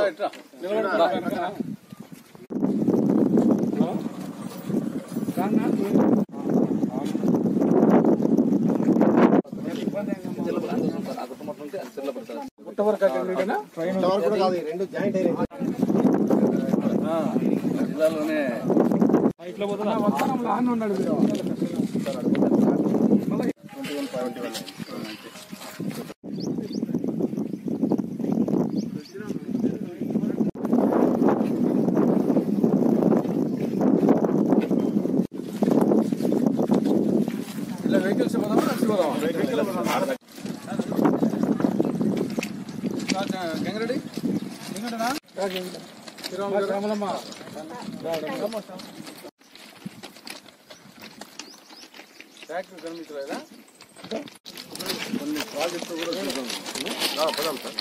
ఇంతవరకు కూడా కాదు ఈ రెండు జాయింట్ అయినాయి జిల్లాలోనే ఇలా వెహికల్స్ పోదామా నడిచి పోదామా గంగరెడ్డి ట్రాక్టర్ కనిపించలేదా కొన్ని ప్రాజెక్టులు కూడా చూద్దాం పదాం సార్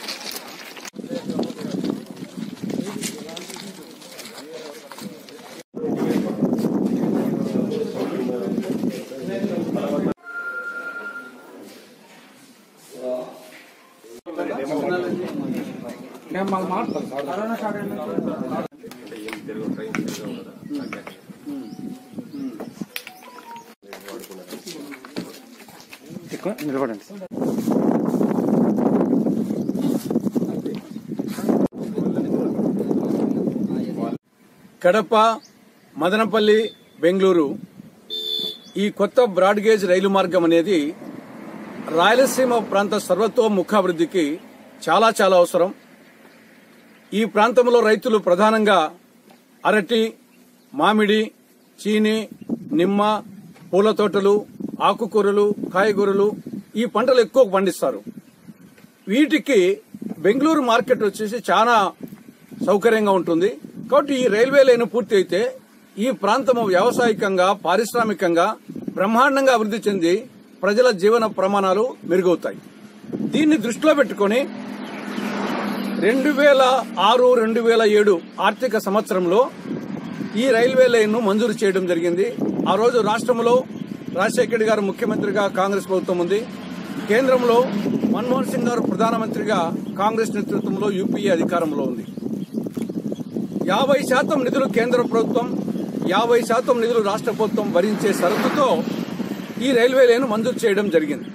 కడప మదనపల్లి బెంగళూరు ఈ కొత్త బ్రాడ్ గేజ్ రైలు మార్గం అనేది రాయలసీమ ప్రాంత సర్వతోముఖాభివృద్ధికి చాలా చాలా అవసరం ఈ ప్రాంతంలో రైతులు ప్రధానంగా అరటి మామిడి చీని నిమ్మ పూల తోటలు ఆకుకూరలు కాయగూరలు ఈ పంటలు ఎక్కువ పండిస్తారు వీటికి బెంగళూరు మార్కెట్ వచ్చేసి చాలా సౌకర్యంగా ఉంటుంది కాబట్టి ఈ రైల్వే లైన్ పూర్తి అయితే ఈ ప్రాంతము వ్యవసాయకంగా పారిశ్రామికంగా బ్రహ్మాండంగా అభివృద్ధి చెంది ప్రజల జీవన ప్రమాణాలు మెరుగవుతాయి దీన్ని దృష్టిలో పెట్టుకుని రెండు వేల ఆరు రెండు వేల ఏడు ఆర్థిక సంవత్సరంలో ఈ రైల్వే లైన్ను మంజూరు చేయడం జరిగింది ఆ రోజు రాష్ట్రంలో రాజశేఖర రెడ్డి గారు ముఖ్యమంత్రిగా కాంగ్రెస్ ప్రభుత్వం ఉంది కేంద్రంలో మన్మోహన్ సింగ్ గారు ప్రధానమంత్రిగా కాంగ్రెస్ నేతృత్వంలో యూపీఏ అధికారంలో ఉంది యాభై శాతం నిధులు కేంద్ర ప్రభుత్వం యాభై శాతం నిధులు రాష్ట్ర ప్రభుత్వం భరించే షరతుతో ఈ రైల్వే లైన్ మంజూరు చేయడం జరిగింది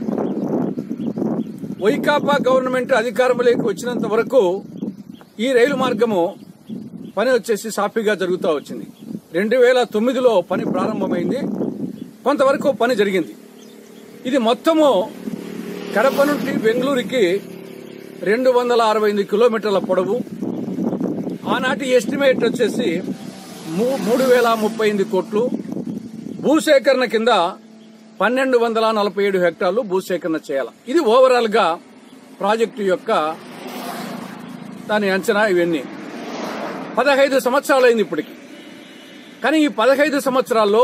వైకాపా గవర్నమెంట్ అధికారంలోకి వచ్చినంత వరకు ఈ రైలు మార్గము పని వచ్చేసి సాఫీగా జరుగుతూ వచ్చింది రెండు వేల తొమ్మిదిలో పని ప్రారంభమైంది కొంతవరకు పని జరిగింది ఇది మొత్తము కడప నుండి బెంగళూరుకి రెండు వందల అరవై ఎనిమిది కిలోమీటర్ల పొడవు ఆనాటి ఎస్టిమేట్ వచ్చేసి మూ- మూడు వేల ముప్పై ఎనిమిది కోట్లు భూసేకరణ కింద పన్నెండు వందల నలభై ఏడు హెక్టార్లు భూసేకరణ చేయాలి ఇది ఓవరాల్ గా ప్రాజెక్టు యొక్క దాని అంచనా ఇవన్నీ పదహైదు సంవత్సరాలైంది ఇప్పటికి కానీ ఈ పదహైదు సంవత్సరాల్లో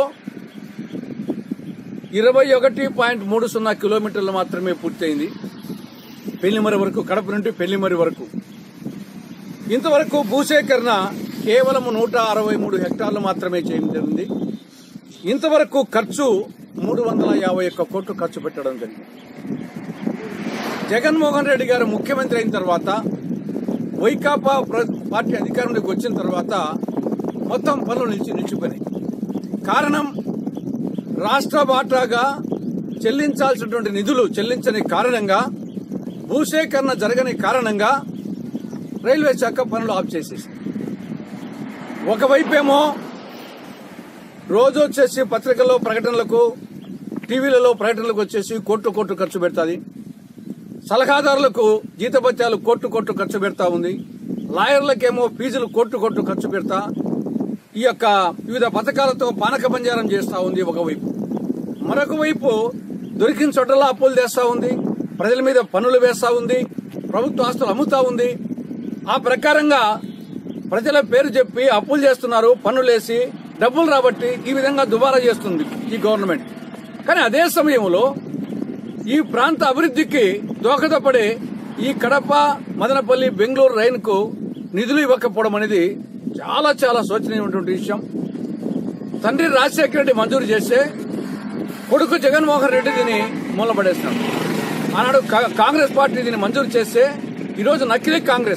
ఇరవై ఒకటి పాయింట్ మూడు సున్నా కిలోమీటర్లు మాత్రమే పూర్తయింది పెళ్లిమరి వరకు కడప నుండి పెళ్లిమరి వరకు ఇంతవరకు భూసేకరణ కేవలం నూట అరవై మూడు హెక్టార్లు మాత్రమే చేయడం జరిగింది ఇంతవరకు ఖర్చు మూడు వందల యాభై ఒక్క కోట్లు ఖర్చు పెట్టడం జరిగింది జగన్మోహన్ రెడ్డి గారు ముఖ్యమంత్రి అయిన తర్వాత వైకాపా ప్ర- పార్టీ అధికారంలోకి వచ్చిన తర్వాత మొత్తం పనులు నిలిచి నిలిచిపోయినాయి కారణం రాష్ట్ర వాటాగా చెల్లించాల్సినటువంటి నిధులు చెల్లించని కారణంగా భూసేకరణ జరగని కారణంగా రైల్వే శాఖ పనులు ఆఫ్ చేసేసి ఒకవైపేమో రోజు వచ్చేసి పత్రికల్లో ప్రకటనలకు టీవీలలో ప్రకటనలకు వచ్చేసి కోట్లు కోట్లు ఖర్చు పెడుతుంది సలహాదారులకు జీతభత్యాలు కోట్లు కోట్లు ఖర్చు పెడతా ఉంది లాయర్లకేమో ఫీజులు కోట్లు కోట్లు ఖర్చు పెడతా ఈ యొక్క వివిధ పథకాలతో పానక పంజారం చేస్తా ఉంది ఒకవైపు మరొక వైపు దొరికిన చోటలా అప్పులు తెస్తా ఉంది ప్రజల మీద పన్నులు వేస్తా ఉంది ప్రభుత్వ ఆస్తులు అమ్ముతా ఉంది ఆ ప్రకారంగా ప్రజల పేరు చెప్పి అప్పులు చేస్తున్నారు పన్నులేసి డబ్బులు రాబట్టి ఈ విధంగా దుబారా చేస్తుంది ఈ గవర్నమెంట్ కానీ అదే సమయంలో ఈ ప్రాంత అభివృద్ధికి దోహదపడే ఈ కడప మదనపల్లి బెంగళూరు రైన్ కు నిధులు ఇవ్వకపోవడం అనేది చాలా చాలా శోచనీయమైనటువంటి విషయం తండ్రి రాజశేఖర రెడ్డి మంజూరు చేస్తే కొడుకు జగన్మోహన్ రెడ్డి దీన్ని మూలపడేస్తున్నాడు ఆనాడు కా- కాంగ్రెస్ పార్టీ దీన్ని మంజూరు చేస్తే ఈరోజు నకిలీ కాంగ్రెస్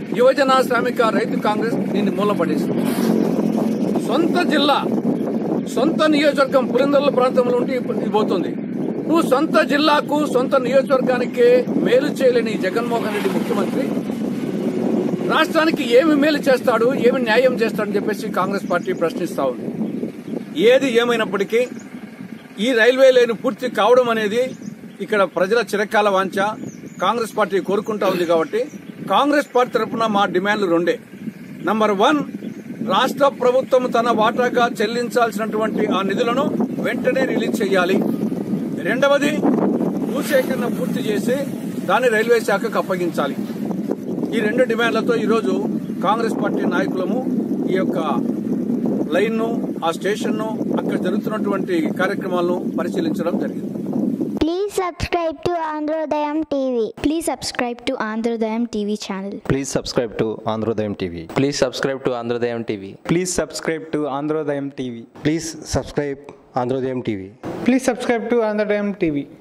యువజన శ్రామిక రైతు కాంగ్రెస్ దీన్ని మూలపడేసింది సొంత జిల్లా సొంత నియోజకవర్గం పురందర్ల ప్రాంతంలో ఉండి ఇది పోతుంది నువ్వు సొంత జిల్లాకు సొంత నియోజకవర్గానికే మేలు చేయలేని ఈ జగన్మోహన్ రెడ్డి ముఖ్యమంత్రి రాష్ట్రానికి ఏమి మేలు చేస్తాడు ఏమి న్యాయం చేస్తాడని చెప్పేసి కాంగ్రెస్ పార్టీ ప్రశ్నిస్తా ఉంది ఏది ఏమైనప్పటికీ ఈ రైల్వే లైన్ పూర్తి కావడం అనేది ఇక్కడ ప్రజల చిరకాల వాంఛ కాంగ్రెస్ పార్టీ కోరుకుంటా ఉంది కాబట్టి కాంగ్రెస్ పార్టీ తరఫున మా డిమాండ్లు రెండే నంబర్ వన్ రాష్ట్ర ప్రభుత్వం తన వాటాగా చెల్లించాల్సినటువంటి ఆ నిధులను వెంటనే రిలీజ్ చేయాలి రెండవది భూసేకరణ పూర్తి చేసి దాన్ని రైల్వే శాఖకు అప్పగించాలి ఈ రెండు డిమాండ్లతో ఈరోజు కాంగ్రెస్ పార్టీ నాయకులము ఈ యొక్క లైన్ను ఆ స్టేషన్ను అక్కడ జరుగుతున్నటువంటి కార్యక్రమాలను పరిశీలించడం జరిగింది Please subscribe to Androdayam TV. Please subscribe to Androdayam TV channel. Please subscribe to Androdayam TV. Please subscribe to Androdayam TV. Please subscribe to Androdayam TV. Please subscribe Andhrodayam TV Please subscribe to Androdayam TV.